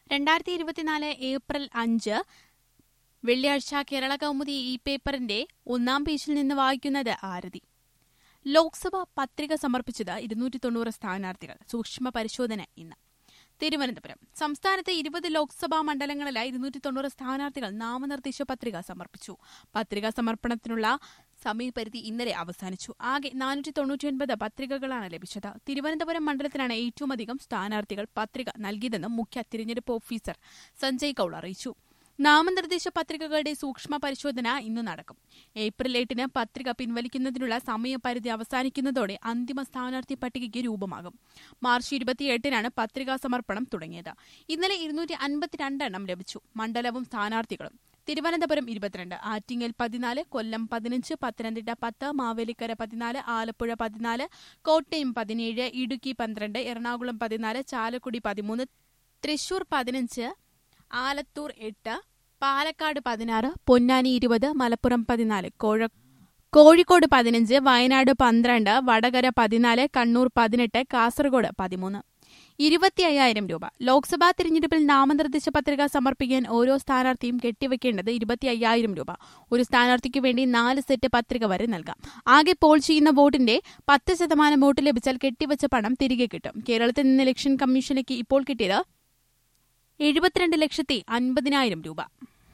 രണ്ടായിരത്തി ഇരുപത്തിനാല് ഏപ്രിൽ അഞ്ച് വെള്ളിയാഴ്ച കേരള കൗമുദി ഈ പേപ്പറിന്റെ ഒന്നാം പേജിൽ നിന്ന് വായിക്കുന്നത് ആരതി ലോക്സഭ പത്രിക സമർപ്പിച്ചത് ഇരുന്നൂറ്റി തൊണ്ണൂറ് സ്ഥാനാർത്ഥികൾ സൂക്ഷ്മ പരിശോധന ഇന്ന് തിരുവനന്തപുരം സംസ്ഥാനത്തെ ഇരുപത് ലോക്സഭാ മണ്ഡലങ്ങളിലായി ഇരുന്നൂറ്റി തൊണ്ണൂറ് സ്ഥാനാർത്ഥികൾ നാമനിർദ്ദേശ പത്രിക സമർപ്പിച്ചു പത്രികാ സമർപ്പണത്തിനുള്ള സമയപരിധി ഇന്നലെ അവസാനിച്ചു ആകെ നാനൂറ്റി തൊണ്ണൂറ്റിയൊൻപത് പത്രികകളാണ് ലഭിച്ചത് തിരുവനന്തപുരം മണ്ഡലത്തിലാണ് ഏറ്റവും അധികം സ്ഥാനാർത്ഥികൾ പത്രിക നൽകിയതെന്ന് മുഖ്യ തിരഞ്ഞെടുപ്പ് ഓഫീസർ സഞ്ജയ് കൌൾ അറിയിച്ചു നാമനിർദ്ദേശ പത്രികകളുടെ സൂക്ഷ്മ പരിശോധന ഇന്ന് നടക്കും ഏപ്രിൽ എട്ടിന് പത്രിക പിൻവലിക്കുന്നതിനുള്ള സമയപരിധി അവസാനിക്കുന്നതോടെ അന്തിമ സ്ഥാനാർത്ഥി പട്ടികയ്ക്ക് രൂപമാകും മാർച്ച് ഇരുപത്തിയെട്ടിനാണ് പത്രികാ സമർപ്പണം തുടങ്ങിയത് ഇന്നലെ ഇരുന്നൂറ്റി അൻപത്തിരണ്ടെണ്ണം ലഭിച്ചു മണ്ഡലവും സ്ഥാനാർത്ഥികളും തിരുവനന്തപുരം ഇരുപത്തിരണ്ട് ആറ്റിങ്ങൽ പതിനാല് കൊല്ലം പതിനഞ്ച് പത്തനംതിട്ട പത്ത് മാവേലിക്കര പതിനാല് ആലപ്പുഴ പതിനാല് കോട്ടയം പതിനേഴ് ഇടുക്കി പന്ത്രണ്ട് എറണാകുളം പതിനാല് ചാലക്കുടി പതിമൂന്ന് തൃശൂർ പതിനഞ്ച് ആലത്തൂർ എട്ട് പാലക്കാട് പതിനാറ് പൊന്നാനി ഇരുപത് മലപ്പുറം പതിനാല് കോഴ കോഴിക്കോട് പതിനഞ്ച് വയനാട് പന്ത്രണ്ട് വടകര പതിനാല് കണ്ണൂർ പതിനെട്ട് കാസർഗോഡ് പതിമൂന്ന് ഇരുപത്തി അയ്യായിരം രൂപ ലോക്സഭാ തിരഞ്ഞെടുപ്പിൽ നാമനിർദ്ദേശ പത്രിക സമർപ്പിക്കാൻ ഓരോ സ്ഥാനാർത്ഥിയും കെട്ടിവെക്കേണ്ടത് ഇരുപത്തി അയ്യായിരം രൂപ ഒരു സ്ഥാനാർത്ഥിക്ക് വേണ്ടി നാല് സെറ്റ് പത്രിക വരെ നൽകാം ആകെ പോൾ ചെയ്യുന്ന വോട്ടിന്റെ പത്ത് ശതമാനം വോട്ട് ലഭിച്ചാൽ കെട്ടിവെച്ച പണം തിരികെ കിട്ടും കേരളത്തിൽ നിന്ന് ഇലക്ഷൻ കമ്മീഷനിലേക്ക് ഇപ്പോൾ കിട്ടിയത് എഴുപത്തിരണ്ട് ലക്ഷത്തി അൻപതിനായിരം രൂപ